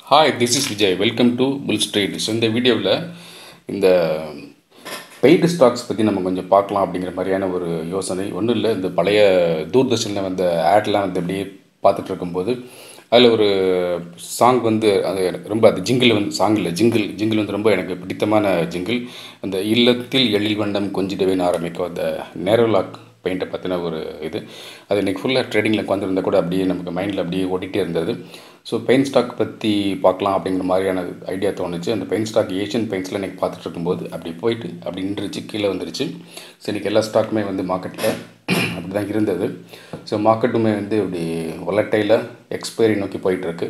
hi this is Vijay welcome to bull street so இந்த வீடியோவில் இந்த பெய்டு ஸ்டாக்ஸ் பற்றி நம்ம கொஞ்சம் பார்க்கலாம் அப்படிங்கிற மாதிரியான ஒரு யோசனை ஒன்றும் இல்லை இந்த பழைய தூர்தர்ஷனில் வந்த ஆட்லாம் வந்து அப்படியே பார்த்துட்டு இருக்கும்போது அதில் ஒரு சாங் வந்து அது எனக்கு ரொம்ப அது ஜிங்கிள் வந்து சாங் இல்லை ஜிங்கிள் ஜிங்கிள் வந்து ரொம்ப எனக்கு பிடித்தமான ஜிங்கிள் அந்த இல்லத்தில் எழில் வண்டம் கொஞ்சிடவேன்னு ஆரம்பிக்கும் அந்த நேரோலாக் பெயிண்ட்டை பற்றின ஒரு இது அது இன்றைக்கி ஃபுல்லாக ட்ரேடிங்கில் வந்திருந்தா கூட அப்படியே நமக்கு மைண்டில் அப்படியே ஓடிட்டே இருந்தது ஸோ பெயிண்ட் ஸ்டாக் பற்றி பார்க்கலாம் அப்படிங்கிற மாதிரியான ஐடியா தோணுச்சு அந்த பெயிண்ட் ஸ்டாக் ஏஷியன் பெயிண்ட்ஸில் இன்றைக்கி பார்த்துட்டு இருக்கும்போது அப்படி போயிட்டு அப்படி நின்றுச்சு கீழே வந்துருச்சு ஸோ இன்றைக்கி எல்லா ஸ்டாக்குமே வந்து மார்க்கெட்டில் அப்படி தான் இருந்தது ஸோ மார்க்கெட்டுமே வந்து இப்படி ஒலட்டையில் எக்ஸ்பைரி நோக்கி போயிட்டுருக்கு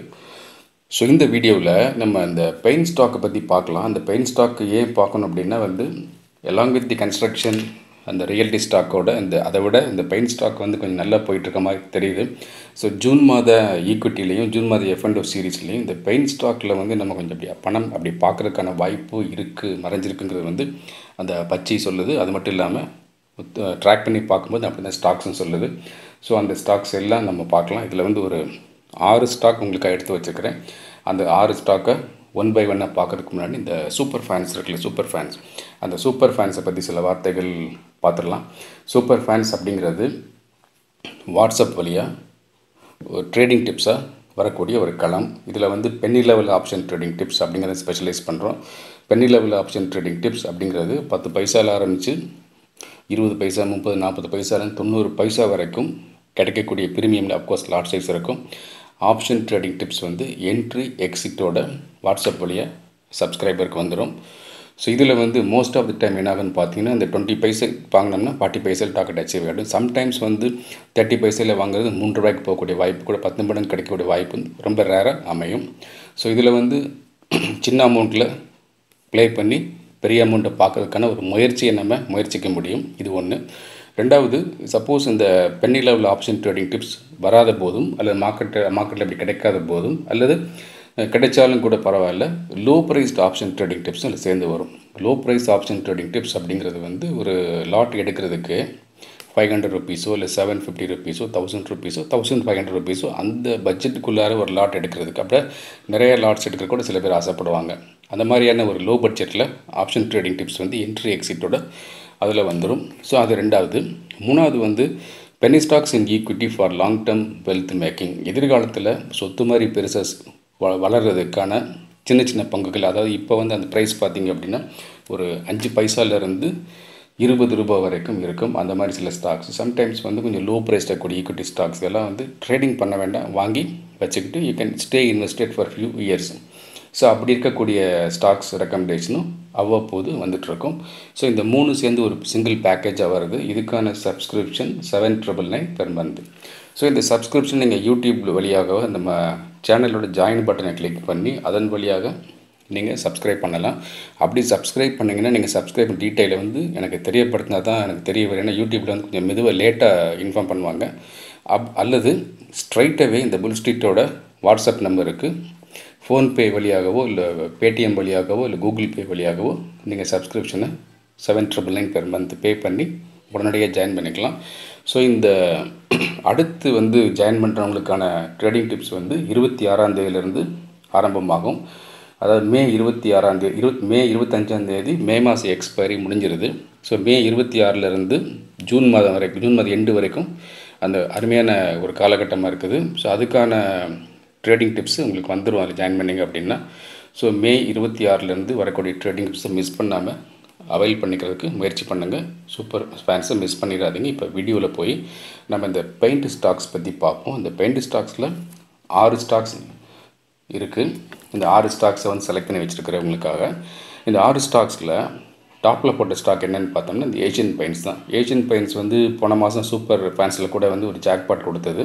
ஸோ இந்த வீடியோவில் நம்ம இந்த பெயிண்ட் ஸ்டாக்கை பற்றி பார்க்கலாம் அந்த பெயிண்ட் ஸ்டாக் ஏன் பார்க்கணும் அப்படின்னா வந்து எலாங் வித் தி கன்ஸ்ட்ரக்ஷன் அந்த ரியல்டி ஸ்டாக்கோட இந்த அதை விட இந்த பெயிண்ட் ஸ்டாக் வந்து கொஞ்சம் நல்லா போயிட்டுருக்க மாதிரி தெரியுது ஸோ ஜூன் மாத ஈக்விட்டிலையும் ஜூன் மாத எஃப்என்டோ சீரீஸ்லையும் இந்த பெயிண்ட் ஸ்டாக்கில் வந்து நம்ம கொஞ்சம் அப்படி பணம் அப்படி பார்க்குறதுக்கான வாய்ப்பு இருக்குது மறைஞ்சிருக்குங்கிறது வந்து அந்த பச்சை சொல்லுது அது மட்டும் இல்லாமல் ட்ராக் பண்ணி பார்க்கும்போது அப்படி தான் ஸ்டாக்ஸ்னு சொல்லுது ஸோ அந்த ஸ்டாக்ஸ் எல்லாம் நம்ம பார்க்கலாம் இதில் வந்து ஒரு ஆறு ஸ்டாக் உங்களுக்கு எடுத்து வச்சுருக்கிறேன் அந்த ஆறு ஸ்டாக்கை ஒன் பை ஒன்னாக பார்க்குறதுக்கு முன்னாடி இந்த சூப்பர் ஃபேன்ஸ் இருக்குல்ல சூப்பர் ஃபேன்ஸ் அந்த சூப்பர் ஃபேன்ஸை பற்றி சில வார்த்தைகள் பார்த்துடலாம் சூப்பர் ஃபேன்ஸ் அப்படிங்கிறது வாட்ஸ்அப் வழியாக ஒரு ட்ரேடிங் டிப்ஸாக வரக்கூடிய ஒரு களம் இதில் வந்து penny level option trading tips அப்படிங்கிறத ஸ்பெஷலைஸ் பண்ணுறோம் penny level option trading tips அப்படிங்கிறது பத்து பைசாவில் ஆரம்பித்து இருபது பைசா முப்பது நாற்பது பைசாலேருந்து தொண்ணூறு பைசா வரைக்கும் கிடைக்கக்கூடிய ப்ரீமியமில் அப்கோர்ஸ் லாட் சைஸ் இருக்கும் ஆப்ஷன் ட்ரேடிங் டிப்ஸ் வந்து என்ட்ரி எக்ஸிட்டோட வாட்ஸ்அப் வழியாக சப்ஸ்கிரைபருக்கு வந்துடும் ஸோ இதில் வந்து மோஸ்ட் ஆஃப் தி டைம் என்ன ஆகுன்னு பார்த்தீங்கன்னா இந்த டுவெண்ட்டி பைசா வாங்கினோம்னா ஃபார்ட்டி பைசல் டாக்கெட் அச்சீவ் ஆகிடும் சம்டைம்ஸ் வந்து தேர்ட்டி பைசையில் வாங்குறது மூன்று ரூபாய்க்கு போகக்கூடிய வாய்ப்பு கூட பத்து மடங்கு கிடைக்கக்கூடிய வாய்ப்பு ரொம்ப ரேராக அமையும் ஸோ இதில் வந்து சின்ன அமௌண்ட்டில் ப்ளே பண்ணி பெரிய அமௌண்ட்டை பார்க்கறதுக்கான ஒரு முயற்சியை நம்ம முயற்சிக்க முடியும் இது ஒன்று ரெண்டாவது சப்போஸ் இந்த penny level option trading tips வராத போதும் அல்லது மார்க்கெட் மார்க்கெட்டில் அப்படி கிடைக்காத போதும் அல்லது கிடைச்சாலும் கூட பரவாயில்ல low priced option trading tips அதில் சேர்ந்து வரும் low price option trading tips அப்படிங்கிறது வந்து ஒரு லாட் எடுக்கிறதுக்கு ஃபைவ் ஹண்ட்ரட் ருபீஸோ இல்லை செவன் ஃபிஃப்டி ருபீஸோ தௌசண்ட் ருபீஸோ தௌசண்ட் ஃபைவ் ஹண்ட்ரட் ருபீஸோ அந்த பட்ஜெட்டுக்குள்ளார ஒரு லாட் எடுக்கிறதுக்கு அப்படியே நிறைய லாட்ஸ் எடுக்கிற கூட சில பேர் ஆசைப்படுவாங்க அந்த மாதிரியான ஒரு லோ பட்ஜெட்டில் ஆப்ஷன் ட்ரேடிங் டிப்ஸ் வந்து என்ட்ரி எக்ஸிட்டோட அதில் வந்துடும் ஸோ அது ரெண்டாவது மூணாவது வந்து penny stocks in equity for long term wealth making எதிர்காலத்தில் சொத்து மாதிரி பெருசாக வ வளர்கிறதுக்கான சின்ன சின்ன பங்குகள் அதாவது இப்போ வந்து அந்த ப்ரைஸ் பார்த்திங்க அப்படின்னா ஒரு அஞ்சு பைசாலேருந்து இருபது ரூபாய் வரைக்கும் இருக்கும் அந்த மாதிரி சில ஸ்டாக்ஸ் சம்டைம்ஸ் வந்து கொஞ்சம் லோ ப்ரைஸ் இருக்கக்கூடிய ஈக்விட்டி ஸ்டாக்ஸ் எல்லாம் வந்து ட்ரேடிங் பண்ண வேண்டாம் வாங்கி வச்சுக்கிட்டு you can stay invested for few years so அப்படி இருக்கக்கூடிய ஸ்டாக்ஸ் ரெக்கமெண்டேஷனும் அவ்வப்போது வந்துட்டுருக்கும் ஸோ இந்த மூணு சேர்ந்து ஒரு சிங்கிள் பேக்கேஜாக வருது இதுக்கான subscription seven triple nine per month so இந்த சப்ஸ்கிரிப்ஷன் நீங்கள் யூடியூப் வழியாக நம்ம சேனலோட ஜாயின் பட்டனை கிளிக் பண்ணி அதன் வழியாக நீங்கள் சப்ஸ்கிரைப் பண்ணலாம் அப்படி சப்ஸ்கிரைப் பண்ணிங்கன்னா நீங்கள் சப்ஸ்கிரைப் டீட்டெயிலை வந்து எனக்கு தெரியப்படுத்தினா தான் எனக்கு தெரிய வரும் ஏன்னா யூடியூப்பில் வந்து கொஞ்சம் மெதுவாக லேட்டாக இன்ஃபார்ம் பண்ணுவாங்க அப் அல்லது ஸ்ட்ரைட்டாகவே இந்த புல் ஸ்ட்ரீட்டோட வாட்ஸ்அப் நம்பருக்கு ஃபோன்பே வழியாகவோ இல்லை பேடிஎம் வழியாகவோ இல்லை கூகுள் பே வழியாகவோ நீங்கள் சப்ஸ்கிரிப்ஷனை seven triple nine per month pay பண்ணி உடனடியாக ஜாயின் பண்ணிக்கலாம் ஸோ இந்த அடுத்து வந்து ஜாயின் பண்ணுறவங்களுக்கான ட்ரேடிங் டிப்ஸ் வந்து இருபத்தி ஆறாம் தேதியிலேருந்து ஆரம்பமாகும் அதாவது மே இருபத்தி ஆறாம் தேதி இருபத் மே இருபத்தஞ்சாம் தேதி மே மாதம் எக்ஸ்பைரி முடிஞ்சிருது ஸோ மே இருபத்தி ஆறிலிருந்து ஜூன் மாதம் வரைக்கும் ஜூன் மாதம் எண்டு வரைக்கும் அந்த அருமையான ஒரு காலகட்டமாக இருக்குது ஸோ அதுக்கான ட்ரேடிங் டிப்ஸ் உங்களுக்கு வந்துடும் அதில் ஜாயின் பண்ணிங்க அப்படின்னா ஸோ மே இருபத்தி ஆறுலேருந்து வரக்கூடிய ட்ரேடிங் டிப்ஸை மிஸ் பண்ணாமல் அவைல் பண்ணிக்கிறதுக்கு முயற்சி பண்ணுங்கள் சூப்பர் ஃபேன்ஸை மிஸ் பண்ணிடாதீங்க இப்போ வீடியோவில் போய் நம்ம இந்த பெயிண்ட் ஸ்டாக்ஸ் பற்றி பார்ப்போம் இந்த பெயிண்ட் ஸ்டாக்ஸில் ஆறு ஸ்டாக்ஸ் இருக்குது இந்த ஆறு ஸ்டாக்ஸை வந்து செலக்ட் பண்ணி வச்சுருக்கிறவங்களுக்காக இந்த ஆறு ஸ்டாக்ஸில் டாப்பில் போட்ட ஸ்டாக் என்னென்னு பார்த்தோம்னா இந்த ஏஷியன் பெயிண்ட்ஸ் தான் ஏஷியன் பெயிண்ட்ஸ் வந்து போன மாதம் சூப்பர் ஃபேன்ஸில் கூட வந்து ஒரு ஜாக்பாட் கொடுத்தது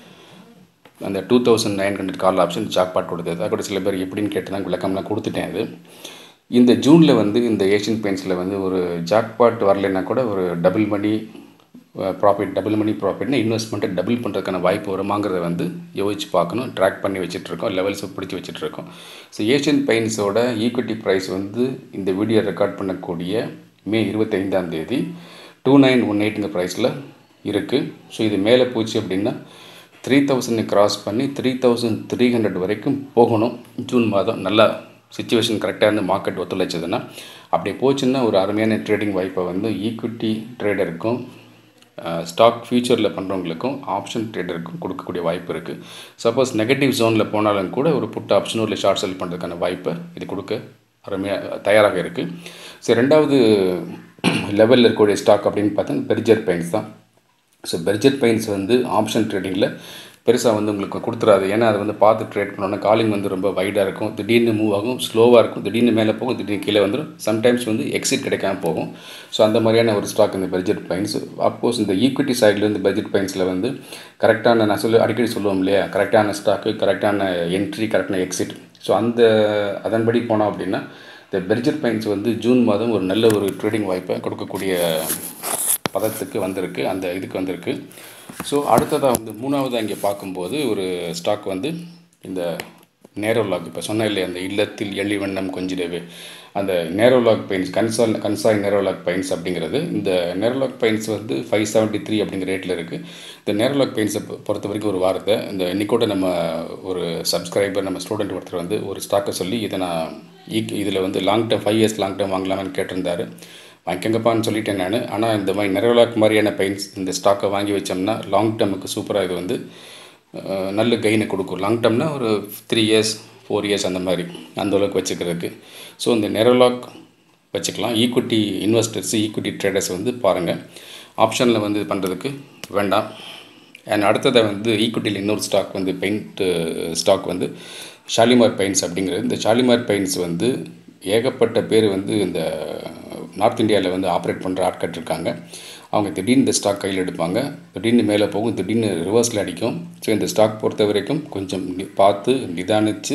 அந்த two thousand nine hundred call option jackpot கொடுத்தது அது கூட சில பேர் எப்படின்னு கேட்டு தான் விளக்கம்லாம் கொடுத்துட்டேன் அது இந்த ஜூனில் வந்து இந்த ஏஷியன் பெயிண்ட்ஸில் வந்து ஒரு ஜாக்பாட் வரலைன்னா கூட ஒரு double money profit double money ப்ராஃபிட்னா இன்வெஸ்ட்மெண்ட்டை டபுள் பண்ணுறதுக்கான வாய்ப்பு வருமாங்கிறத வந்து யோசிச்சு பார்க்கணும் ட்ராக் பண்ணி வச்சுட்ருக்கோம் லெவல்ஸை பிடிச்சி வச்சுட்ருக்கோம் ஸோ ஏஷியன் பெயிண்ட்ஸோட ஈக்விட்டி ப்ரைஸ் வந்து இந்த வீடியோ ரெக்கார்ட் பண்ணக்கூடிய மே இருபத்தைந்தாம் தேதி டூ நைன் ஒன் எயிட்டுங்க ப்ரைஸில் இருக்குது ஸோ இது மேலே போச்சு அப்படின்னா த்ரீ தௌசண்ட் கிராஸ் பண்ணி த்ரீ தௌசண்ட் த்ரீ ஹண்ட்ரட் வரைக்கும் போகணும் ஜூன் மாதம் நல்லா சுச்சுவேஷன் கரெக்டாக இருந்து மார்க்கெட் ஒத்துழைச்சதுன்னா அப்படி போச்சுன்னா ஒரு அருமையான ட்ரேடிங் வாய்ப்பை வந்து ஈக்விட்டி ட்ரேடருக்கும் ஸ்டாக் ஃபியூச்சரில் பண்ணுறவங்களுக்கும் ஆப்ஷன் ட்ரேடருக்கும் கொடுக்கக்கூடிய வாய்ப்பு இருக்குது சப்போஸ் நெகட்டிவ் ஜோனில் போனாலும் கூட ஒரு புட் ஆப்ஷனோ இல்லை ஷார்ட் செல் பண்ணுறதுக்கான வாய்ப்பை இது கொடுக்க அருமையாக தயாராக இருக்குது ஸோ ரெண்டாவது லெவலில் இருக்கக்கூடிய ஸ்டாக் அப்படின்னு பார்த்தா பெர்ஜர் பெயின்ஸ் தான் ஸோ பெர்ஜர் பெயின்ஸ் வந்து ஆப்ஷன் ட்ரேடிங்கில் பெருசாக வந்து உங்களுக்கு கொடுத்துறாது ஏன்னா அதை வந்து பார்த்து ட்ரேட் பண்ணோன்னா காலிங் வந்து ரொம்ப வைடாக இருக்கும் திடீர்னு மூவ் ஆகும் ஸ்லோவாக இருக்கும் திடீர்னு மேலே போகும் திடீர்னு கீழே வந்துடும் சம்டைம்ஸ் வந்து எக்ஸிட் கிடைக்காம போகும் ஸோ அந்த மாதிரியான ஒரு ஸ்டாக் இந்த பெர்ஜெட் பைன்ஸ் அப்கோர்ஸ் இந்த ஈக்விட்டி சைடில் இந்த பெர்ஜெட் பைன்ஸில் வந்து கரெக்டான நான் சொல்லி அடிக்கடி சொல்லுவோம் இல்லையா கரெக்டான ஸ்டாக்கு கரெக்டான என்ட்ரி கரெக்டான எக்ஸிட் ஸோ அந்த அதன்படி போனோம் அப்படின்னா இந்த பெர்ஜெட் பைன்ஸ் வந்து ஜூன் மாதம் ஒரு நல்ல ஒரு ட்ரேடிங் வாய்ப்பை கொடுக்கக்கூடிய பதத்துக்கு வந்திருக்கு அந்த இதுக்கு வந்திருக்கு ஸோ அடுத்ததாக வந்து மூணாவதாக இங்கே பார்க்கும்போது ஒரு ஸ்டாக் வந்து இந்த நேரோலாக் இப்போ சொன்னேன் இல்லையா அந்த இல்லத்தில் எள்ளி வண்ணம் கொஞ்சிடவே அந்த Nerolac paints Kansai Kansai Nerolac paints அப்படிங்கிறது இந்த நேரோலாக் பெயின்ஸ் வந்து ஃபைவ் செவன்ட்டி த்ரீ அப்படிங்கிற ரேட்டில் இருக்குது இந்த நேரோலாக் பெயின்ஸை பொறுத்த வரைக்கும் ஒரு வாரத்தை இந்த இன்னைக்கூட நம்ம ஒரு சப்ஸ்கிரைபர் நம்ம ஸ்டூடெண்ட் ஒருத்தர் வந்து ஒரு ஸ்டாக்கை சொல்லி இதை நான் ஈக் இதில் வந்து long term five years long term வாங்கலாமான்னு கேட்டிருந்தாரு வாங்கிக்கங்கப்பான்னு சொல்லிட்டேன் நான் ஆனால் இந்த மாதிரி நெரோலாக் மாதிரியான பெயின்ஸ் இந்த ஸ்டாக்கை வாங்கி வச்சோம்னா லாங் டேர்முக்கு சூப்பராக இது வந்து அஹ், நல்ல கெயினை கொடுக்கும் லாங் டேர்ம்னா ஒரு த்ரீ இயர்ஸ் ஃபோர் இயர்ஸ் அந்த மாதிரி அந்த அளவுக்கு வச்சுக்கிறதுக்கு ஸோ இந்த நெரோலாக் வச்சுக்கலாம் ஈக்விட்டி இன்வெஸ்டர்ஸ் ஈக்விட்டி ட்ரேடர்ஸ் வந்து பாருங்கள் ஆப்ஷனில் வந்து பண்ணுறதுக்கு வேண்டாம் அண்ட் அடுத்ததை வந்து ஈக்விட்டியில் இன்னொரு ஸ்டாக் வந்து பெயிண்ட் ஸ்டாக் வந்து ஷாலிமார் பெயிண்ட்ஸ் அப்படிங்கிறது இந்த ஷாலிமார் பெயிண்ட்ஸ் வந்து ஏகப்பட்ட பேர் வந்து இந்த நார்த் இந்தியாவில் வந்து ஆப்ரேட் பண்ணுற ஆட்கள் இருக்காங்க அவங்க திடீர்னு இந்த ஸ்டாக் கையில் எடுப்பாங்க திடீர்னு மேலே போகும் திடீர்னு ரிவர்ஸில் அடிக்கும் ஸோ இந்த ஸ்டாக் பொறுத்த வரைக்கும் கொஞ்சம் நி- பார்த்து நிதானித்து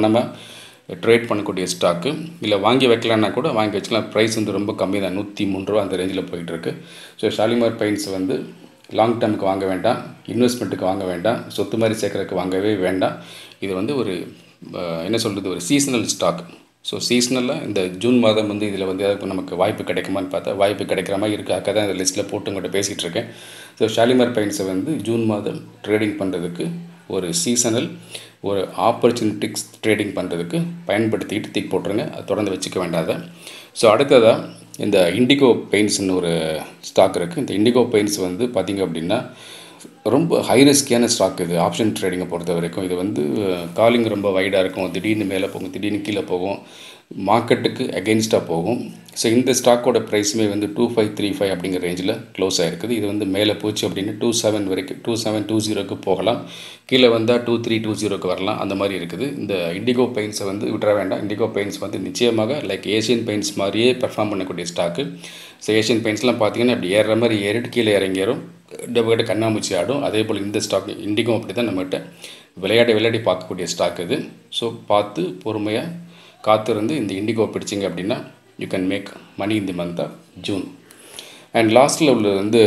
கவனமாக ட்ரேட் பண்ணக்கூடிய ஸ்டாக்கு இல்லை வாங்கி வைக்கலான்னா கூட வாங்கி வச்சுக்கலாம் ப்ரைஸ் வந்து ரொம்ப கம்மி தான் நூற்றி மூணு ரூபா அந்த ரேஞ்சில் போயிட்டுருக்கு ஸோ ஷாலிமார் பெயிண்ட்ஸ் வந்து லாங் டேர்முக்கு வாங்க வேண்டாம் இன்வெஸ்ட்மெண்ட்டுக்கு வாங்க வேண்டாம் சொத்து மாதிரி சேர்க்குறதுக்கு வாங்கவே வேண்டாம் இது வந்து ஒரு அஹ், என்ன சொல்கிறது ஒரு சீசனல் ஸ்டாக் ஸோ சீசனலாக இந்த ஜூன் மாதம் வந்து இதில் வந்து ஏதாவது நமக்கு வாய்ப்பு கிடைக்குமான்னு பார்த்தா வாய்ப்பு கிடைக்கிற மாதிரி இருக்குது அக்கா தான் இந்த லிஸ்ட்டில் போட்டு உங்கள்கிட்ட பேசிகிட்டு இருக்கேன் ஸோ ஷாலிமார் பெயிண்ட்ஸை வந்து ஜூன் மாதம் ட்ரேடிங் பண்ணுறதுக்கு ஒரு சீசனல் ஒரு ஆப்பர்ச்சுனிட்டிக்ஸ் ட்ரேடிங் பண்ணுறதுக்கு பயன்படுத்திக்கிட்டு தூக்கி போட்டுருங்க அது தொடர்ந்து வச்சுக்க வேண்டாத ஸோ அடுத்ததாக இந்த இண்டிகோ பெயிண்ட்ஸ்னு ஒரு ஸ்டாக் இருக்குது இந்த இண்டிகோ பெயிண்ட்ஸ் வந்து பார்த்திங்க அப்படின்னா ரொம்ப ஹை ரிஸ்கியான ஸ்டாக் இது ஆப்ஷன் ட்ரேடிங்கை பொறுத்த வரைக்கும் இது வந்து காலிங் ரொம்ப வைடாக இருக்கும் திடீர்னு மேலே போகும் திடீர்னு கீழே போகும் மார்க்கெட்டுக்கு அகெயின்ஸ்டாக போகும் ஸோ இந்த ஸ்டாக்கோட ப்ரைஸுமே வந்து டூ ஃபைவ் த்ரீ ஃபைவ் அப்படிங்கிற ரேஞ்சில் க்ளோஸ் ஆகிருக்குது இது வந்து மேலே போச்சு அப்படின்னு டூ செவன் வரைக்கும் டூ செவன் டூ ஜீரோக்கு போகலாம் கீழே வந்தால் டூ த்ரீ டூ ஜீரோக்கு வரலாம் அந்த மாதிரி இருக்குது இந்த இண்டிகோ பெயிண்ட்ஸை வந்து விட்டுற வேண்டாம் இண்டிகோ பெயிண்ட்ஸ் வந்து நிச்சயமாக லைக் ஏஷியன் பெயிண்ட்ஸ் மாதிரியே பெர்ஃபார்ம் பண்ணக்கூடிய ஸ்டாக்கு ஸோ ஏஷியன் பெயிண்ட்ஸ்லாம் பார்த்தீங்கன்னா இப்படி ஏறுற மாதிரி ஏறிட்டு கீழே இறங்கிடும் நம்மகிட்ட கண்ணாமூச்சி ஆடும் அதே போல் இந்த ஸ்டாக் இண்டிகோ அப்படி தான் நம்மகிட்ட விளையாடி விளையாடி பார்க்கக்கூடிய ஸ்டாக் இது ஸோ பார்த்து பொறுமையாக காத்திருந்து இந்த இண்டிகோ பிடிச்சிங்க அப்படின்னா யூ கேன் மேக் மணி இந்த மந்த் ஆஃப் ஜூன் அண்ட் லாஸ்ட்டில் உள்ள வந்து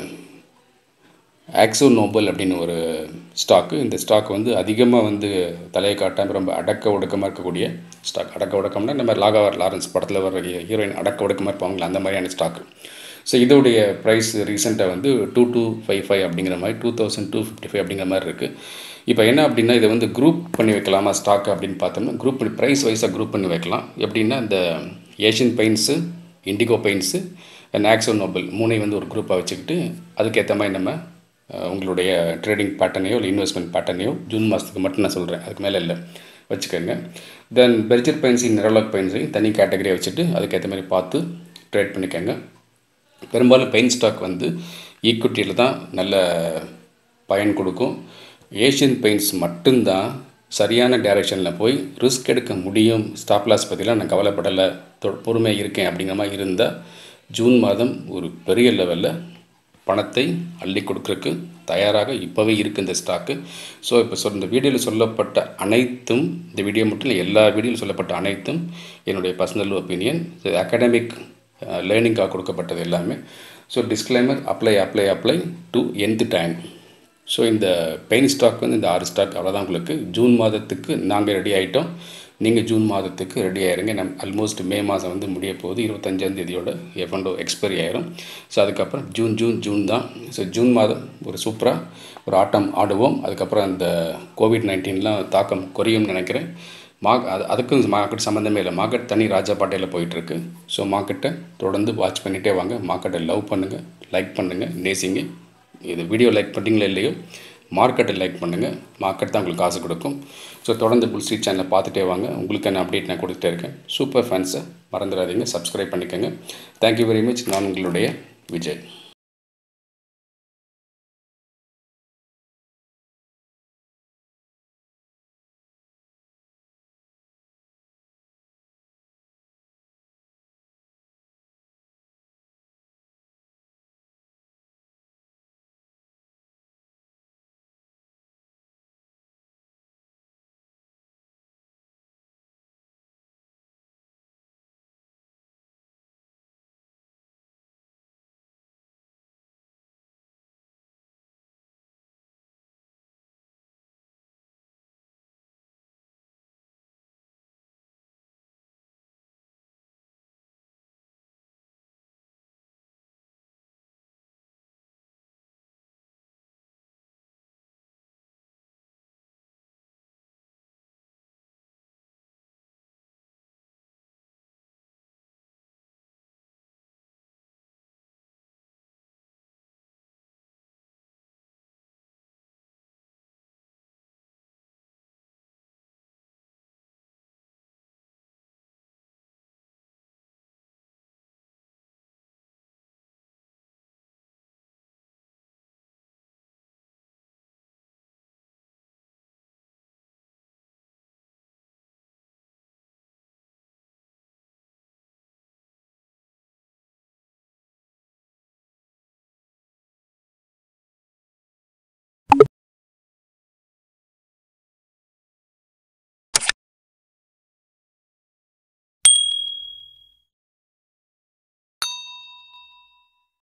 ஆக்ஸோ நோபல் அப்படின்னு ஒரு ஸ்டாக்கு இந்த ஸ்டாக் வந்து அதிகமாக வந்து தலையை காட்டாமல் ரொம்ப அடக்க ஒடுக்கமாக இருக்கக்கூடிய ஸ்டாக் அடக்க ஒடுக்கம்னா இந்த மாதிரி லாகா லாரன்ஸ் படத்தில் வர ஹீரோயின் அடக்க ஒடுக்கமாக இருப்பாங்களே அந்த மாதிரியான ஸ்டாக்கு ஸோ இதோடைய ப்ரைஸ் ரீசெண்டாக வந்து டூ டூ ஃபைவ் ஃபைவ் அப்படிங்கிற மாதிரி two thousand two fifty five அப்படிங்கிற மாதிரி இருக்குது இப்போ என்ன அப்படின்னா இதை வந்து குரூப் பண்ணி வைக்கலாமா ஸ்டாக் அப்படின்னு பார்த்தோம்னா குரூப் பண்ணி ப்ரைஸ் வைஸாக குரூப் பண்ணி வைக்கலாம் எப்படின்னா இந்த Asian paints Indigo paints and Akzo Nobel மூணையும் வந்து ஒரு குரூப்பாக வச்சுக்கிட்டு அதுக்கேற்ற மாதிரி நம்ம அஹ், உங்களுடைய ட்ரேடிங் பேட்டர்னையோ இல்லை இன்வெஸ்ட்மெண்ட் பேட்டர்னையோ ஜூன் மாதத்துக்கு மட்டும் நான் சொல்கிறேன் அதுக்கு மேலே இல்லை வச்சுக்கோங்க தென் பெர்ஜர் பெயின்ஸையும் நெரலாக் பெயின்ஸையும் தனி கேட்டகரியாக வச்சுட்டு அதுக்கேற்ற மாதிரி பார்த்து ட்ரேட் பண்ணிக்கோங்க பெரும்பாலும் பெயின் ஸ்டாக் வந்து ஈக்விட்டியில் தான் நல்ல பயன் கொடுக்கும் ஏஷியன் பெயிண்ட்ஸ் மட்டும்தான் சரியான டைரெக்ஷனில் போய் ரிஸ்க் எடுக்க முடியும் ஸ்டாப் லாஸ் பற்றிலாம் நான் கவலைப்படலை தொ- பொறுமையாக இருக்கேன் அப்படிங்கிற மாதிரி இருந்தால் ஜூன் மாதம் ஒரு பெரிய லெவலில் பணத்தை அள்ளி கொடுக்கறதுக்கு தயாராக இப்போவே இருக்குது இந்த ஸ்டாக்கு ஸோ இப்போ சொல் இந்த வீடியோவில் சொல்லப்பட்ட அனைத்தும் இந்த வீடியோ மட்டும் இல்லை எல்லா வீடியோவில் சொல்லப்பட்ட அனைத்தும் என்னுடைய பர்சனல் ஒப்பீனியன் அகாடமிக் லேர்னிங்காக கொடுக்கப்பட்டது எல்லாமே so disclaimer apply apply apply to எந்த டைம் ஸோ இந்த பெயின் ஸ்டாக் வந்து இந்த ஆறு ஸ்டாக் அவ்வளோதான் உங்களுக்கு ஜூன் மாதத்துக்கு நாங்கள் ரெடி ஆகிட்டோம் நீங்கள் ஜூன் மாதத்துக்கு ரெடி ஆயிருங்க நம் ஆல்மோஸ்ட் மே மாதம் வந்து முடிய போகுது இருபத்தஞ்சாம் தேதியோட எஃப்எண்டோ எக்ஸ்பைரி ஆயிரும் ஸோ அதுக்கப்புறம் ஜூன் ஜூன் ஜூன் தான் ஸோ ஜூன் மாதம் ஒரு சூப்பராக ஒரு ஆட்டம் ஆடுவோம் அதுக்கப்புறம் அந்த கோவிட் நைன்டீன்லாம் தாக்கம் குறையும்னு நினைக்கிறேன் மா அது அதுக்கும் மார்க்கெட் சம்மந்தமே இல்லை மார்க்கெட் தனி ராஜாபாட்டையில் போயிட்டுருக்கு ஸோ மார்க்கெட்டை தொடர்ந்து வாட்ச் பண்ணிகிட்டே வாங்க மார்க்கெட்டை லவ் பண்ணுங்கள் லைக் பண்ணுங்கள் நேசிங்க இது வீடியோ லைக் பண்ணிங்களா இல்லையோ மார்க்கெட்டை லைக் பண்ணுங்கள் மார்க்கெட் தான் உங்களுக்கு காசு கொடுக்கும் ஸோ தொடர்ந்து புல் ஸ்ட்ரீட் சேனலை பார்த்துட்டே வாங்க உங்களுக்கான அப்டேட் நான் கொடுத்துட்டே இருக்கேன் சூப்பர் ஃபேன்ஸை மறந்துடாதீங்க சப்ஸ்கிரைப் பண்ணிக்கோங்க தேங்க்யூ வெரி மச் நான் உங்களுடைய விஜய்